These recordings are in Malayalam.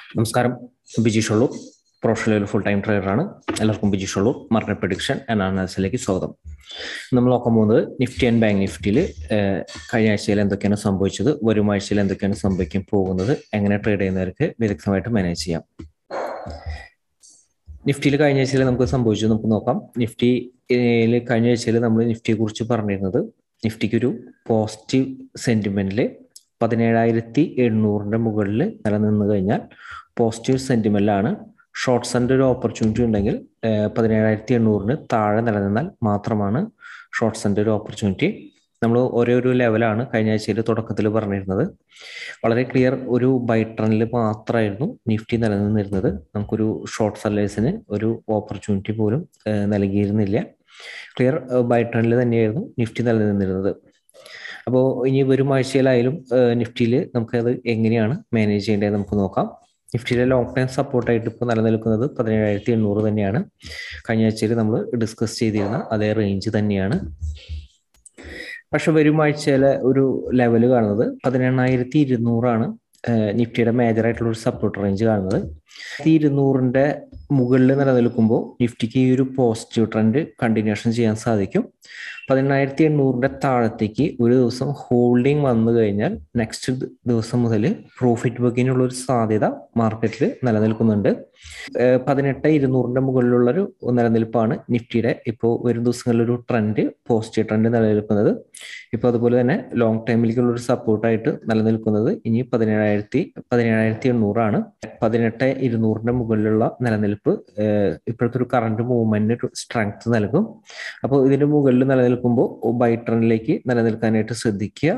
നമസ്കാരം Bijeesh Ulloor professional full time ട്രേഡറാണ് എല്ലാവർക്കും Bijeesh Ulloor market prediction and അനാലിസിലേക്ക് സ്വാഗതം നമ്മൾ നോക്കാൻ പോകുന്നത് നിഫ്റ്റി ആൻഡ് ബാങ്ക് നിഫ്റ്റിയിൽ കഴിഞ്ഞ ആഴ്ചയിൽ എന്തൊക്കെയാണ് സംഭവിച്ചത് വരും ആഴ്ചയിൽ എന്തൊക്കെയാണ് സംഭവിക്കാൻ പോകുന്നത് എങ്ങനെ ട്രേഡ് ചെയ്യുന്നവർക്ക് വിദഗ്ധമായിട്ട് മാനേജ് ചെയ്യാം നിഫ്റ്റിയിൽ കഴിഞ്ഞ ആഴ്ചയിൽ നമുക്ക് സംഭവിച്ചത് നമുക്ക് നോക്കാം നിഫ്റ്റിയിൽ കഴിഞ്ഞ ആഴ്ചയിൽ നമ്മൾ നിഫ്റ്റിയെ കുറിച്ച് പറഞ്ഞിരുന്നത് നിഫ്റ്റിക്ക് ഒരു പോസിറ്റീവ് സെന്റിമെന്റിൽ പതിനേഴായിരത്തി എണ്ണൂറിന്റെ മുകളിൽ നിലനിന്ന് കഴിഞ്ഞാൽ പോസിറ്റീവ് സെന്റിമെന്റിലാണ് ഷോർട്ട്സിന്റെ ഒരു ഓപ്പർച്യൂണിറ്റി ഉണ്ടെങ്കിൽ പതിനേഴായിരത്തി എണ്ണൂറിന് താഴെ നിലനിന്നാൽ മാത്രമാണ് ഷോർട്ട്സിന്റെ ഒരു ഓപ്പർച്യൂണിറ്റി നമ്മൾ ഒരേ ഒരു ലെവലാണ് കഴിഞ്ഞ ആഴ്ചയിൽ തുടക്കത്തിൽ പറഞ്ഞിരുന്നത് വളരെ ക്ലിയർ ഒരു ബൈ ട്രെൻഡിൽ മാത്രമായിരുന്നു നിഫ്റ്റി നിലനിന്നിരുന്നത് നമുക്കൊരു ഷോർട്ട് സെല്ലേഴ്സിന് ഒരു ഓപ്പർച്യൂണിറ്റി പോലും നൽകിയിരുന്നില്ല ക്ലിയർ ബൈ ട്രെൻഡിൽ തന്നെയായിരുന്നു നിഫ്റ്റി നിലനിന്നിരുന്നത് അപ്പോൾ ഇനി വരും ആഴ്ചയിലായാലും നിഫ്റ്റിയിൽ നമുക്കത് എങ്ങനെയാണ് മാനേജ് ചെയ്യേണ്ടത് നമുക്ക് നോക്കാം നിഫ്റ്റിയിലെ ലോങ് ടൈം സപ്പോർട്ടായിട്ട് ഇപ്പോൾ നിലനിൽക്കുന്നത് പതിനേഴായിരത്തി എണ്ണൂറ് തന്നെയാണ് കഴിഞ്ഞ ആഴ്ചയിൽ നമ്മൾ ഡിസ്കസ് ചെയ്തിരുന്ന അതേ റേഞ്ച് തന്നെയാണ് പക്ഷെ വരും ആഴ്ചയിലെ ഒരു ലെവൽ കാണുന്നത് പതിനെണ്ണായിരത്തി ഇരുന്നൂറാണ് നിഫ്റ്റിയുടെ മേജർ ആയിട്ടുള്ള ഒരു സപ്പോർട്ട് റേഞ്ച് കാണുന്നത് ഇരുന്നൂറിന്റെ മുകളിൽ നിലനിൽക്കുമ്പോൾ നിഫ്റ്റിക്ക് ഈ ഒരു പോസിറ്റീവ് ട്രെൻഡ് കണ്ടിന്യൂഷൻ ചെയ്യാൻ സാധിക്കും പതിനെണ്ണായിരത്തി എണ്ണൂറിന്റെ താഴത്തേക്ക് ഒരു ദിവസം ഹോൾഡിംഗ് വന്നു കഴിഞ്ഞാൽ നെക്സ്റ്റ് ദിവസം മുതൽ പ്രോഫിറ്റ് ബുക്കിനുള്ള ഒരു സാധ്യത മാർക്കറ്റിൽ നിലനിൽക്കുന്നുണ്ട് പതിനെട്ട് ഇരുന്നൂറിന്റെ മുകളിലുള്ള ഒരു നിലനിൽപ്പാണ് നിഫ്റ്റിയുടെ ഇപ്പോൾ വരും ദിവസങ്ങളിൽ ഒരു ട്രെൻഡ് പോസിറ്റീവ് ട്രെൻഡ് നിലനിൽക്കുന്നത് ഇപ്പോൾ അതുപോലെ തന്നെ ലോങ് ടൈമിലേക്കുള്ള ഒരു സപ്പോർട്ടായിട്ട് നിലനിൽക്കുന്നത് ഇനി പതിനേഴായിരത്തി പതിനേഴായിരത്തി എണ്ണൂറാണ് പതിനെട്ട് ഇരുന്നൂറിന്റെ മുകളിലുള്ള നിലനിൽപ്പ് ഇപ്പോഴത്തെ ഒരു കറണ്ട് മൂവ്മെന്റിന് ഒരു സ്ട്രെങ്ത് നൽകും അപ്പോൾ ഇതിന്റെ മുകളിൽ നിലനിൽക്കുമ്പോൾ ബൈ ട്രെൻഡിലേക്ക് നിലനിൽക്കാനായിട്ട് ശ്രദ്ധിക്കുക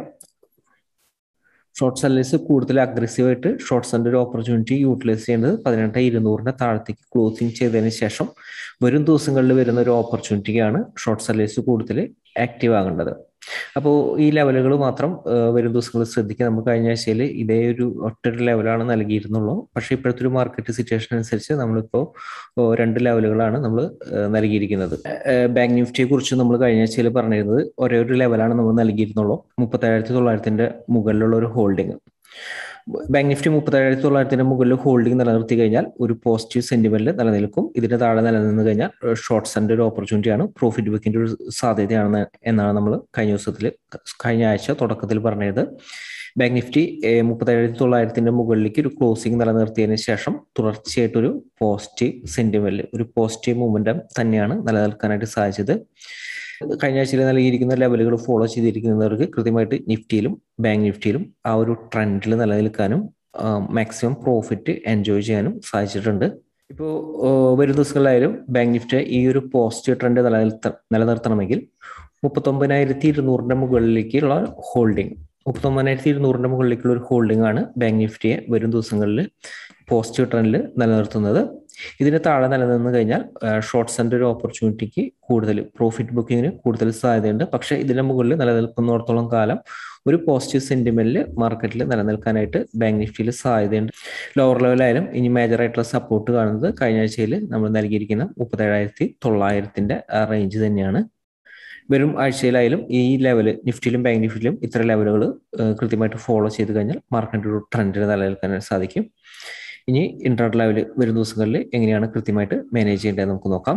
ഷോർട്ട് സെല്ലേഴ്സ് കൂടുതൽ അഗ്രസീവായിട്ട് ഷോർട്ട് സെൻ്റെ ഒരു ഓപ്പർച്യൂണിറ്റി യൂട്ടിലൈസ് ചെയ്യേണ്ടത് പതിനെട്ട് ഇരുന്നൂറിന്റെ താഴത്തേക്ക് ക്ലോസിങ് ചെയ്തതിന് ശേഷം വരും ദിവസങ്ങളിൽ വരുന്ന ഒരു ഓപ്പർച്യൂണിറ്റിക്കാണ് ഷോർട്ട് സെല്ലേഴ്സ് കൂടുതൽ ആക്റ്റീവ് ആകേണ്ടത് അപ്പോൾ ഈ ലെവലുകൾ മാത്രം വരും ദിവസങ്ങളിൽ ശ്രദ്ധിക്കുക നമുക്ക് കഴിഞ്ഞ ആഴ്ചയിൽ ഇതേ ഒരു ഒറ്റൊരു ലെവലാണ് നൽകിയിരുന്നുള്ളൂ പക്ഷേ ഇപ്പോഴത്തെ ഒരു മാർക്കറ്റ് സിറ്റുവേഷൻ അനുസരിച്ച് നമ്മളിപ്പോൾ രണ്ട് ലെവലുകളാണ് നമ്മൾ നൽകിയിരിക്കുന്നത് ബാങ്ക് നിഫ്റ്റിയെ കുറിച്ച് നമ്മൾ കഴിഞ്ഞ ആഴ്ചയിൽ പറഞ്ഞിരുന്നത് ഒരേ ഒരു ലെവലാണ് നമ്മൾ നൽകിയിരുന്നുള്ളൂ മുപ്പത്തേഴായിരത്തി തൊള്ളായിരത്തിന്റെ മുകളിലുള്ള ഒരു ഹോൾഡിംഗ് ബാങ്ക് നിഫ്റ്റി മുപ്പത്തേഴായിരത്തി തൊള്ളായിരത്തിന്റെ മുകളിൽ ഹോൾഡിംഗ് നിലനിർത്തി കഴിഞ്ഞാൽ ഒരു പോസിറ്റീവ് സെന്റിമെന്റിൽ നിലനിൽക്കും ഇതിന് താഴെ നിലനിന്ന് കഴിഞ്ഞാൽ ഷോർട്ട്സിന്റെ ഒരു ഓപ്പർച്യൂണിറ്റിയാണ് പ്രോഫിറ്റ് ബുക്കിന്റെ ഒരു സാധ്യതയാണ് എന്നാണ് നമ്മൾ കഴിഞ്ഞ ദിവസത്തിൽ കഴിഞ്ഞ ആഴ്ച തുടക്കത്തിൽ പറഞ്ഞത് ബാങ്ക് നിഫ്റ്റി മുപ്പത്തേഴായിരത്തി തൊള്ളായിരത്തിന്റെ മുകളിലേക്ക് ഒരു ക്ലോസിംഗ് നിലനിർത്തിയതിനു ശേഷം തുടർച്ചയായിട്ടൊരു പോസിറ്റീവ് സെന്റിമെന്റ് ഒരു പോസിറ്റീവ് മൂവ്മെന്റം തന്നെയാണ് നിലനിൽക്കാനായിട്ട് സാധിച്ചത് കഴിഞ്ഞ ആഴ്ചയിൽ നൽകിയിരിക്കുന്ന ലെവലുകൾ ഫോളോ ചെയ്തിരിക്കുന്നവർക്ക് കൃത്യമായിട്ട് നിഫ്റ്റിയിലും ബാങ്ക് നിഫ്റ്റിയിലും ആ ഒരു ട്രെൻഡിൽ നിലനിൽക്കാനും മാക്സിമം പ്രോഫിറ്റ് എൻജോയ് ചെയ്യാനും സാധിച്ചിട്ടുണ്ട് ഇപ്പോൾ വരും ദിവസങ്ങളിലായാലും ബാങ്ക് നിഫ്റ്റി ഈ ഒരു പോസിറ്റീവ് ട്രെൻഡ് നിലനിർത്ത നിലനിർത്തണമെങ്കിൽ മുപ്പത്തൊമ്പതിനായിരത്തി ഇരുന്നൂറിന്റെ മുകളിലേക്കുള്ള ഹോൾഡിംഗ് മുപ്പത്തൊമ്പതിനായിരത്തി ഇരുന്നൂറിന്റെ മുകളിലേക്കുള്ള ഒരു ഹോൾഡിംഗ് ആണ് ബാങ്ക് നിഫ്റ്റിയെ വരും ദിവസങ്ങളിൽ പോസിറ്റീവ് ട്രെൻഡിൽ നിലനിർത്തുന്നത് ഇതിന് താഴെ നിലനിന്ന് കഴിഞ്ഞാൽ ഷോർട്ട്സിന്റെ ഒരു ഓപ്പർച്യൂണിറ്റിക്ക് കൂടുതൽ പ്രോഫിറ്റ് ബുക്കിങ്ങിന് കൂടുതൽ സാധ്യതയുണ്ട് പക്ഷേ ഇതിന്റെ മുകളിൽ നിലനിൽക്കുന്നിടത്തോളം കാലം ഒരു പോസിറ്റീവ് സെന്റിമെന്റിൽ മാർക്കറ്റിൽ നിലനിൽക്കാനായിട്ട് ബാങ്ക് നിഫ്റ്റിയിൽ സാധ്യതയുണ്ട് ലോവർ ലെവലായാലും ഇനി മേജർ ആയിട്ടുള്ള സപ്പോർട്ട് കാണുന്നത് കഴിഞ്ഞ ആഴ്ചയിൽ നമ്മൾ നൽകിയിരിക്കുന്ന മുപ്പത്തേഴായിരത്തി തൊള്ളായിരത്തിന്റെ റേഞ്ച് തന്നെയാണ് വരും ആഴ്ചയിലായാലും ഈ ലെവല് നിഫ്റ്റിയിലും ബാങ്ക് നിഫ്റ്റിയിലും ഇത്ര ലെവലുകൾ കൃത്യമായിട്ട് ഫോളോ ചെയ്ത് കഴിഞ്ഞാൽ മാർക്കറ്റ് ഒരു ട്രെൻഡിൽ നിലനിൽക്കാൻ സാധിക്കും ഇനി ഇന്റർനെറ്റ് ലെവൽ വരും ദിവസങ്ങളിൽ എങ്ങനെയാണ് കൃത്യമായിട്ട് മാനേജ് ചെയ്യേണ്ടത് നമുക്ക് നോക്കാം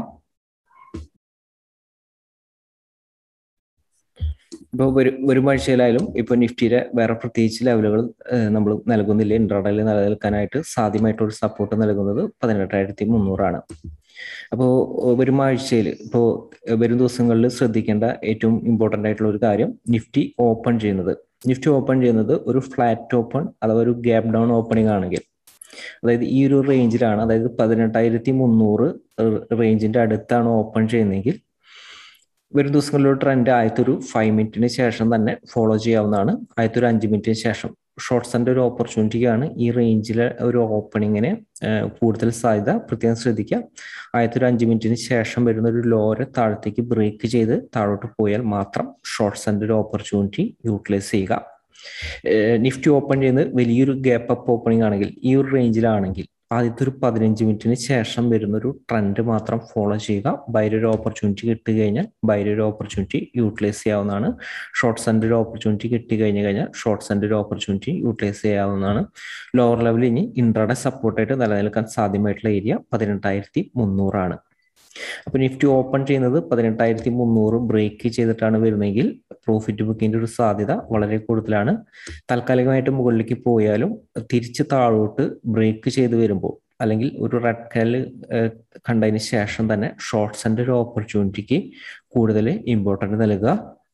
ഇപ്പോൾ വരും വരും ആഴ്ചയിലായാലും ഇപ്പോൾ നിഫ്റ്റിയുടെ വേറെ പ്രത്യേകിച്ച് ലെവലുകൾ നമ്മൾ നൽകുന്നില്ല ഇന്റർനെറ്റിൽ നിലനിൽക്കാനായിട്ട് സാധ്യമായിട്ടൊരു സപ്പോർട്ട് നൽകുന്നത് പതിനെട്ടായിരത്തി മുന്നൂറാണ് അപ്പോൾ വരും ആഴ്ചയിൽ ഇപ്പോൾ വരും ദിവസങ്ങളിൽ ശ്രദ്ധിക്കേണ്ട ഏറ്റവും ഇമ്പോർട്ടൻ്റ് ആയിട്ടുള്ള ഒരു കാര്യം നിഫ്റ്റി ഓപ്പൺ ചെയ്യുന്നത് നിഫ്റ്റി ഓപ്പൺ ചെയ്യുന്നത് ഒരു ഫ്ലാറ്റ് ഓപ്പൺ അഥവാ ഒരു ഗ്യാപ് ഡൗൺ ഓപ്പണിംഗ് ആണെങ്കിൽ അതായത് ഈ ഒരു റേഞ്ചിലാണ് അതായത് പതിനെട്ടായിരത്തി മുന്നൂറ് റേഞ്ചിന്റെ അടുത്താണ് ഓപ്പൺ ചെയ്യുന്നതെങ്കിൽ വരും ദിവസങ്ങളിലൊരു ട്രെൻഡ് ആദ്യത്തെ ഒരു ഫൈവ് മിനിറ്റിന് ശേഷം തന്നെ ഫോളോ ചെയ്യാവുന്നതാണ് ആദ്യത്തെ ഒരു അഞ്ച് മിനിറ്റിന് ശേഷം ഷോർട്ട്സിന്റെ ഒരു ഓപ്പർച്യൂണിറ്റിക്കാണ് ഈ റേഞ്ചിലെ ഒരു ഓപ്പണിങ്ങിന് കൂടുതൽ സാധ്യത പ്രത്യേകം ശ്രദ്ധിക്കുക ആദ്യത്തെ ഒരു അഞ്ച് മിനിറ്റിന് ശേഷം വരുന്ന ഒരു ലോറ് താഴത്തേക്ക് ബ്രേക്ക് ചെയ്ത് താഴോട്ട് പോയാൽ മാത്രം ഷോർട്ട്സിന്റെ ഒരു ഓപ്പർച്യൂണിറ്റി യൂട്ടിലൈസ് ചെയ്യുക നിഫ്റ്റി ഓപ്പൺ ചെയ്യുന്നത് വലിയൊരു ഗ്യാപ്പ് അപ്പ് ഓപ്പണിംഗ് ആണെങ്കിൽ ഈ ഒരു റേഞ്ചിലാണെങ്കിൽ ആദ്യത്തെ ഒരു പതിനഞ്ച് മിനിറ്റിന് ശേഷം വരുന്ന ഒരു ട്രെൻഡ് മാത്രം ഫോളോ ചെയ്യുക ബൈര ഒരു ഓപ്പർച്യൂണിറ്റി കിട്ടി കഴിഞ്ഞാൽ ബൈര ഒരു ഓപ്പർച്യൂണിറ്റി യൂട്ടിലൈസ് ചെയ്യാവുന്നതാണ് ഷോർട്ട് സെൻഡ് ഒരു ഓപ്പർച്യൂണിറ്റി കിട്ടി കഴിഞ്ഞ് കഴിഞ്ഞാൽ ഷോർട്ട് സെൻഡ് ഒരു ഓപ്പർച്യൂണിറ്റി യൂട്ടിലൈസ് ചെയ്യാവുന്നതാണ് ലോവർ ലെവലിൽ ഇനി ഇൻട്രാഡേ സപ്പോർട്ടായിട്ട് നിലനിൽക്കാൻ സാധ്യമായിട്ടുള്ള ഏരിയ പതിനെട്ടായിരത്തി മുന്നൂറാണ് അപ്പൊ നിഫ്റ്റി ഓപ്പൺ ചെയ്യുന്നത് പതിനെട്ടായിരത്തി മുന്നൂറ് ബ്രേക്ക് ചെയ്തിട്ടാണ് വരുന്നതെങ്കിൽ പ്രോഫിറ്റ് ബുക്കിന്റെ ഒരു സാധ്യത വളരെ കൂടുതലാണ് താൽക്കാലികമായിട്ട് മുകളിലേക്ക് പോയാലും തിരിച്ച് താഴോട്ട് ബ്രേക്ക് ചെയ്ത് വരുമ്പോൾ അല്ലെങ്കിൽ ഒരു റെഡ് കാല് കണ്ടതിന് ശേഷം തന്നെ ഷോർട്ട്സിന്റെ ഒരു ഓപ്പർച്യൂണിറ്റിക്ക് കൂടുതൽ ഇമ്പോർട്ടൻറ്റ് നൽകുക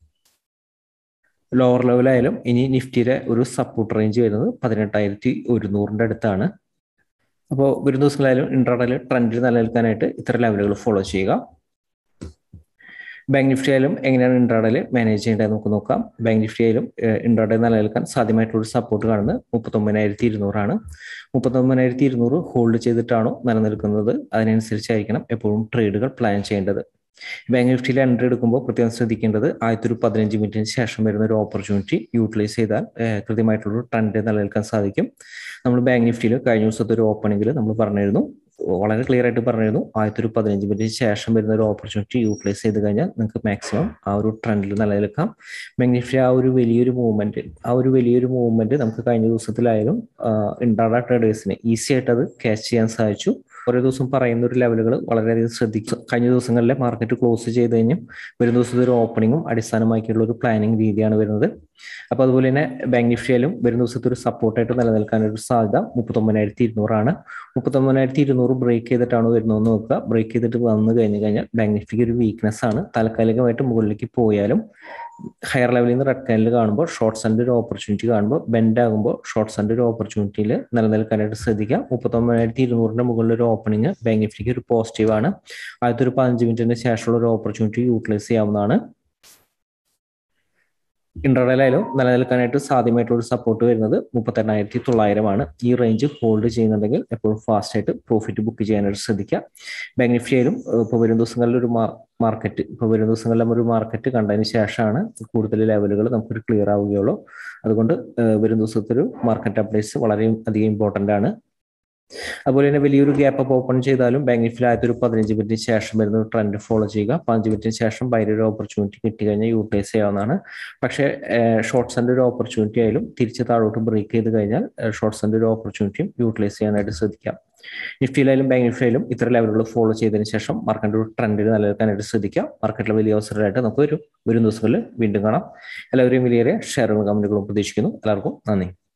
ലോവർ ലെവലായാലും ഇനി നിഫ്റ്റിയുടെ ഒരു സപ്പോർട്ട് റേഞ്ച് വരുന്നത് പതിനെട്ടായിരത്തി ഒരുന്നൂറിൻ്റെ അടുത്താണ് അപ്പോൾ വരും ദിവസങ്ങളായാലും ഇൻട്രാഡയിൽ ട്രെൻഡിൽ നിലനിൽക്കാനായിട്ട് ഇത്തരം ലെവലുകൾ ഫോളോ ചെയ്യുക ബാങ്ക് നിഫ്റ്റി ആയാലും എങ്ങനെയാണ് ഇൻട്രാഡയിൽ മാനേജ് ചെയ്യേണ്ടത് നമുക്ക് നോക്കാം ബാങ്ക് നിഫ്റ്റി ആയാലും ഇൻട്രാഡയിൽ നിലനിൽക്കാൻ സാധ്യമായിട്ടുള്ള സപ്പോർട്ട് കാണുന്നത് മുപ്പത്തൊമ്പതിനായിരത്തി ഇരുന്നൂറാണ് മുപ്പത്തൊമ്പതിനായിരത്തി ഇരുന്നൂറ് ഹോൾഡ് ചെയ്തിട്ടാണോ നിലനിൽക്കുന്നത് അതിനനുസരിച്ചായിരിക്കണം എപ്പോഴും ട്രേഡുകൾ പ്ലാൻ ചെയ്യേണ്ടത് ബാങ്ക് നിഫ്റ്റിയിൽ എൻട്രി എടുക്കുമ്പോൾ പ്രത്യേകം ശ്രദ്ധിക്കേണ്ടത് ആദ്യത്തെ ഒരു പതിനഞ്ച് മിനിറ്റിന് ശേഷം വരുന്ന ഒരു ഓപ്പർച്യൂണിറ്റി യൂട്ടിലൈസ് ചെയ്താൽ കൃത്യമായിട്ടുള്ള ട്രെൻഡ് നിലനിൽക്കാൻ സാധിക്കും നമ്മൾ ബാങ്ക് നിഫ്റ്റിയിൽ കഴിഞ്ഞ ദിവസത്തെ ഒരു ഓപ്പണിംഗിൽ നമ്മൾ പറഞ്ഞിരുന്നു വളരെ ക്ലിയർ ആയിട്ട് പറഞ്ഞിരുന്നു ആദ്യത്തെ ഒരു പതിനഞ്ച് മിനിറ്റിന് ശേഷം വരുന്ന ഒരു ഓപ്പർച്യൂണിറ്റി യൂട്ടിലൈസ് ചെയ്ത് കഴിഞ്ഞാൽ നിങ്ങൾക്ക് മാക്സിമം ആ ഒരു ട്രെൻഡിൽ നിലനിൽക്കാം ബാങ്ക് നിഫ്റ്റി ആ ഒരു വലിയൊരു മൂവ്മെന്റ് ആ ഒരു വലിയൊരു മൂവ്മെന്റ് നമുക്ക് കഴിഞ്ഞ ദിവസത്തിലായാലും ഇൻട്രാഡ ട്രേഡേഴ്സിന് ഈസി ആയിട്ട് അത് ക്യാച്ച് ചെയ്യാൻ സാധിച്ചു ഓരോ ദിവസം പറയുന്ന ഒരു ലെവലുകൾ വളരെയധികം ശ്രദ്ധിച്ചു കഴിഞ്ഞ ദിവസങ്ങളിലെ മാർക്കറ്റ് ക്ലോസ് ചെയ്ത് കഴിഞ്ഞും വരും ദിവസത്തെ ഒരു ഓപ്പണിങ്ങും അടിസ്ഥാനമാക്കിയുള്ള ഒരു പ്ലാനിങ് രീതിയാണ് വരുന്നത് അപ്പോൾ അതുപോലെ തന്നെ ബാങ്ക് നിഫ്റ്റിയിലും വരും ദിവസത്തെ ഒരു സപ്പോർട്ടായിട്ട് നിലനിൽക്കാൻ ഒരു സാധ്യത മുപ്പത്തൊമ്പതിനായിരത്തി ഇരുന്നൂറാണ് മുപ്പത്തൊമ്പതിനായിരത്തി ഇരുന്നൂറ് ബ്രേക്ക് ചെയ്തിട്ടാണ് വരുന്നതെന്ന് നോക്കുക ബ്രേക്ക് ചെയ്തിട്ട് വന്നു കഴിഞ്ഞ് കഴിഞ്ഞാൽ ബാങ്ക് നിഫ്റ്റിക്ക് ഒരു വീക്ക്നെസ് ആണ് താൽക്കാലികമായിട്ട് മുകളിലേക്ക് പോയാലും ഹയർ ലെവലിൽ നിന്ന് റെഡ് കാനിൽ കാണുമ്പോൾ ഷോർട്ട് സെൻഡ് ഒരു ഓപ്പർച്യൂണിറ്റി കാണുമ്പോൾ ബെൻഡ് ആകുമ്പോൾ ഷോർട്ട് സെൻഡ് ഒരു ഓപ്പർച്യൂണിറ്റിയിൽ നിലനിൽക്കാനായിട്ട് ശ്രദ്ധിക്കുക മുപ്പത്തൊമ്പതിനായിരത്തി ഇരുന്നൂറിന്റെ മുകളിൽ ഒരു ഓപ്പണിംഗ് ബാങ്ക് നിഫ്റ്റിക്ക് ഒരു പോസിറ്റീവ് ആണ് ആദ്യത്തെ ഒരു പതിനഞ്ച് മിനിറ്റിന് ശേഷമുള്ള ഒരു ഓപ്പർച്യൂണിറ്റി യൂട്ടിലൈസ് ചെയ്യാവുന്നതാണ് ഇൻട്രഡലായാലും നിലനിൽക്കാനായിട്ട് സാധ്യമായിട്ടുള്ള ഒരു സപ്പോർട്ട് വരുന്നത് മുപ്പത്തെണ്ണായിരത്തി തൊള്ളായിരമാണ് ഈ റേഞ്ച് ഹോൾഡ് ചെയ്യുന്നുണ്ടെങ്കിൽ എപ്പോഴും ഫാസ്റ്റ് ആയിട്ട് പ്രോഫിറ്റ് ബുക്ക് ചെയ്യാനായിട്ട് ശ്രദ്ധിക്കുക ബാങ്ക് നിഫ്റ്റി ആയാലും ഇപ്പോൾ വരും ദിവസങ്ങളിൽ ഒരു മാർക്കറ്റ് ഇപ്പോൾ വരും ദിവസങ്ങളിൽ ഒരു മാർക്കറ്റ് കണ്ടതിന് ശേഷമാണ് കൂടുതൽ ലെവലുകൾ നമുക്കൊരു ക്ലിയർ ആവുകയുള്ളൂ അതുകൊണ്ട് വരും ദിവസത്തെ ഒരു മാർക്കറ്റ് അപ്ഡേറ്റ്സ് വളരെ അധികം ഇമ്പോർട്ടൻ്റ് ആണ് അതുപോലെ തന്നെ വലിയൊരു ഗ്യാപ്പ് അപ്പ് ഓപ്പൺ ചെയ്താലും ബാങ്ക് നിഫ്റ്റിയിൽ ആദ്യത്തെ ഒരു പതിനഞ്ച് മിനിറ്റിന് ശേഷം വരുന്ന ഒരു ട്രെൻഡ് ഫോളോ ചെയ്യുക പതിനഞ്ച് മിനിറ്റിന് ശേഷം ബൈര ഒരു ഓപ്പർച്യൂണിറ്റി കിട്ടി കഴിഞ്ഞാൽ യൂട്ടിലൈസ് ചെയ്യാവുന്നതാണ് പക്ഷേ ഷോർട്ട്സിൻ്റെ ഒരു ഓപ്പർച്യൂണിറ്റി ആയാലും തിരിച്ച് താഴോട്ട് ബ്രേക്ക് ചെയ്ത് കഴിഞ്ഞാൽ ഷോർട്ട്സിൻ്റെ ഒരു ഓപ്പർച്യൂണിറ്റിയും യൂട്ടിലൈസ് ചെയ്യാനായിട്ട് ശ്രദ്ധിക്കാം നിഫ്റ്റിയിലായാലും ബാങ്ക് നിഫ്റ്റിയിലും ഇത്ര ലെവലുകൾ ഫോളോ ചെയ്തതിന് ശേഷം മാർക്കറ്റ് ഒരു ട്രെൻഡിൽ നിലനിൽക്കാനായിട്ട് ശ്രദ്ധിക്കുക മാർക്കറ്റിലെ വലിയ അവസരമായിട്ട് നമുക്ക് വരും വരും ദിവസങ്ങളിൽ വീണ്ടും കാണാം എല്ലാവരെയും വലിയ ഷെയറുകളും കമന്റുകളും പ്രതീക്ഷിക്കുന്നു എല്ലാവർക്കും നന്ദി